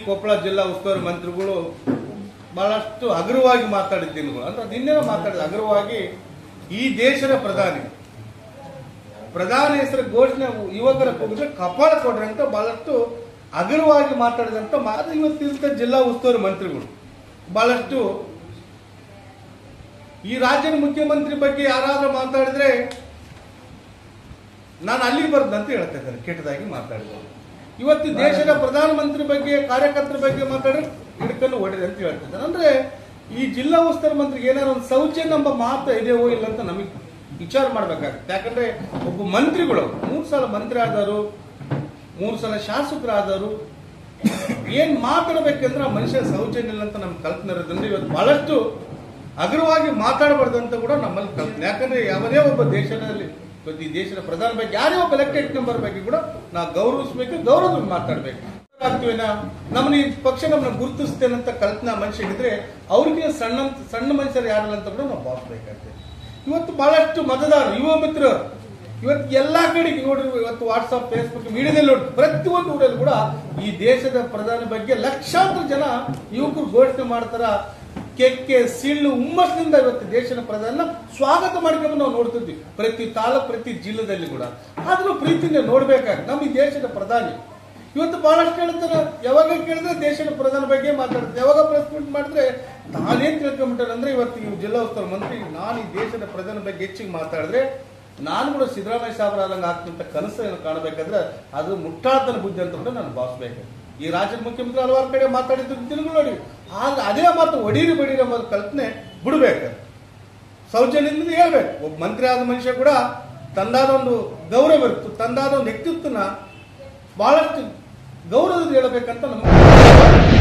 ಕೊಪ್ಪಳ ಜಿಲ್ಲಾ ಉಸ್ತುವಾರಿ ಮಂತ್ರಿಗಳು ಬಹಳಷ್ಟು ಹಗುರವಾಗಿ ಮಾತಾಡಿದ ದಿನಗಳು ಅಂದ್ರೆ ನಿನ್ನೆ ಮಾತಾಡಿದ ಹಗುರವಾಗಿ ಈ ದೇಶದ ಪ್ರಧಾನಿ ಪ್ರಧಾನಿ ಹೆಸರು ಘೋಷಣೆ ಯುವಕರ ಕೂಗಿದ್ರೆ ಕಪಾಳ ಕೊಡ್ರಿ ಅಂತ ಬಹಳಷ್ಟು ಹಗುರವಾಗಿ ಮಾತಾಡಿದಂತ ಮಾತು ಇವತ್ತಿನ ಜಿಲ್ಲಾ ಉಸ್ತುವಾರಿ ಮಂತ್ರಿಗಳು ಬಹಳಷ್ಟು ಈ ರಾಜ್ಯದ ಮುಖ್ಯಮಂತ್ರಿ ಬಗ್ಗೆ ಯಾರಾದ್ರೂ ಮಾತಾಡಿದ್ರೆ ನಾನು ಅಲ್ಲಿಗೆ ಬರ್ದು ಅಂತ ಹೇಳ್ತಾ ಇದ್ದಾರೆ ಕೆಟ್ಟದಾಗಿ ಮಾತಾಡಿದ್ರು ಇವತ್ತು ದೇಶದ ಪ್ರಧಾನಮಂತ್ರಿ ಬಗ್ಗೆ ಕಾರ್ಯಕರ್ತರ ಬಗ್ಗೆ ಮಾತಾಡಿ ಹಿಡ್ಕೊಂಡು ಹೊಡೆದೆ ಅಂತ ಹೇಳ್ತಿದ್ದಾರೆ ಅಂದ್ರೆ ಈ ಜಿಲ್ಲಾ ಉಸ್ತುವಾರಿ ಮಂತ್ರಿಗೆ ಏನಾದ್ರು ಒಂದು ಸೌಜನ್ಯ ಎಂಬ ಮಾತು ಇದೆಯೋ ಇಲ್ಲ ಅಂತ ನಮಗೆ ವಿಚಾರ ಮಾಡ್ಬೇಕಾಗುತ್ತೆ ಯಾಕಂದ್ರೆ ಒಬ್ಬ ಮಂತ್ರಿಗಳು ಮೂರು ಸಲ ಮಂತ್ರಿ ಆದವರು ಮೂರು ಸಲ ಶಾಸಕರಾದವರು ಏನ್ ಮಾತಾಡ್ಬೇಕಂದ್ರೆ ಆ ಮನುಷ್ಯ ಸೌಜನ್ಯ ಇಲ್ಲ ಅಂತ ನಮ್ಗೆ ಕಲ್ಪನೆ ಇರೋದ್ರಿಂದ ಇವತ್ತು ಬಹಳಷ್ಟು ಅಗ್ರವಾಗಿ ಮಾತಾಡಬಾರ್ದು ಅಂತ ಕೂಡ ನಮ್ಮಲ್ಲಿ ಕಲ್ಪನೆ ಯಾಕಂದ್ರೆ ಯಾವುದೇ ಒಬ್ಬ ದೇಶದಲ್ಲಿ ಇವತ್ತು ಈ ದೇಶದ ಪ್ರಧಾನ ಬಗ್ಗೆ ಯಾರೇ ಒಬ್ಬ ಎಲೆಕ್ಟೆಡ್ ಮೆಂಬರ್ ಬಗ್ಗೆ ಕೂಡ ನಾವು ಗೌರವಿಸ್ಬೇಕು ಗೌರವ ಮಾತಾಡ್ಬೇಕು ಆಗ್ತೀವಿನ ನಮ್ಮನ್ನ ಈ ಪಕ್ಷ ನಮ್ಮನ್ನ ಗುರುತಿಸ್ತೇನೆ ಅಂತ ಕಲ್ಪನಾ ಮನುಷ್ಯ ಇದ್ರೆ ಅವ್ರಿಗೆ ಸಣ್ಣ ಸಣ್ಣ ಮನುಷ್ಯರು ಯಾರಲ್ಲ ಅಂತ ಕೂಡ ನಾವು ಭಾವಿಸ್ಬೇಕಾಗ್ತದೆ ಇವತ್ತು ಬಹಳಷ್ಟು ಮತದಾರರು ಯುವ ಮಿತ್ರರು ಇವತ್ತು ಎಲ್ಲಾ ಕಡೆಗೆ ನೋಡ್ರಿ ಇವತ್ತು ವಾಟ್ಸ್ಆಪ್ ಫೇಸ್ಬುಕ್ ಮೀಡಿಯಾದಲ್ಲಿ ನೋಡಿ ಪ್ರತಿಯೊಂದು ಊರಲ್ಲಿ ಕೂಡ ಈ ದೇಶದ ಪ್ರಧಾನಿ ಬಗ್ಗೆ ಲಕ್ಷಾಂತರ ಜನ ಯುವಕರು ಘೋಷಣೆ ಮಾಡ್ತಾರ ಕೆಕ್ಕೆ ಸಿಳ್ಳು ಹುಮ್ಮಸ್ನಿಂದ ಇವತ್ತು ದೇಶದ ಪ್ರಧಾನ ಸ್ವಾಗತ ಮಾಡ್ಕೊಂಡು ನಾವು ನೋಡ್ತಿದ್ವಿ ಪ್ರತಿ ತಾಲೂಕು ಪ್ರತಿ ಜಿಲ್ಲೆದಲ್ಲಿ ಕೂಡ ಆದ್ರೂ ಪ್ರೀತಿಯಿಂದ ನೋಡ್ಬೇಕಾಗ ನಮ್ಮ ಈ ದೇಶದ ಪ್ರಧಾನಿ ಇವತ್ತು ಬಹಳಷ್ಟು ಹೇಳ್ತಾರೆ ಯಾವಾಗ ಕೇಳಿದ್ರೆ ದೇಶದ ಪ್ರಧಾನ ಬಗ್ಗೆ ಮಾತಾಡ್ತಾರೆ ಯಾವಾಗ ಪ್ರೆಸ್ ಮೀಟ್ ಮಾಡಿದ್ರೆ ತಾನೇನ್ ತಿಳ್ಕೊಂಡ್ಬಿಟ್ಟಾರೆ ಅಂದ್ರೆ ಇವತ್ತು ಈ ಜಿಲ್ಲಾ ಉಸ್ತುವಾರಿ ಮಂತ್ರಿ ನಾನು ಈ ದೇಶದ ಪ್ರಧಾನ ಬಗ್ಗೆ ಹೆಚ್ಚಿಗೆ ಮಾತಾಡಿದ್ರೆ ನಾನು ಕೂಡ ಸಿದ್ದರಾಮಯ್ಯ ಸಾಹೇಬರ ಆದಂಗೆ ಆಗ್ತಂತ ಕನಸನ್ನು ಕಾಣಬೇಕಾದ್ರೆ ಅದು ಮುಟ್ಟಾಳ್ತನ ಬುದ್ಧಿ ಅಂತ ಕೂಡ ನಾನು ಭಾವಿಸ್ಬೇಕು ಈ ರಾಜ್ಯದ ಮುಖ್ಯಮಂತ್ರಿ ಹಲವಾರು ಕಡೆ ಮಾತಾಡಿದ್ದು ದಿನಗಳು ನೋಡಿ ಆಗ ಅದೇ ಮಾತು ಒಡೀರಿ ಬಡೀರಿ ಎಂಬ ಕಲ್ಪನೆ ಬಿಡ್ಬೇಕು ಸೌಜನ್ಯದಿಂದ ಹೇಳ್ಬೇಕು ಒಬ್ಬ ಮಂತ್ರಿ ಆದ ಮನುಷ್ಯ ಕೂಡ ತಂದಾದ ಒಂದು ಗೌರವ ಇರುತ್ತೆ ತಂದಾದ ಒಂದು ವ್ಯಕ್ತಿತ್ವನ ಬಹಳಷ್ಟು ಗೌರವದಿಂದ ಹೇಳಬೇಕಂತ ನಮಗೆ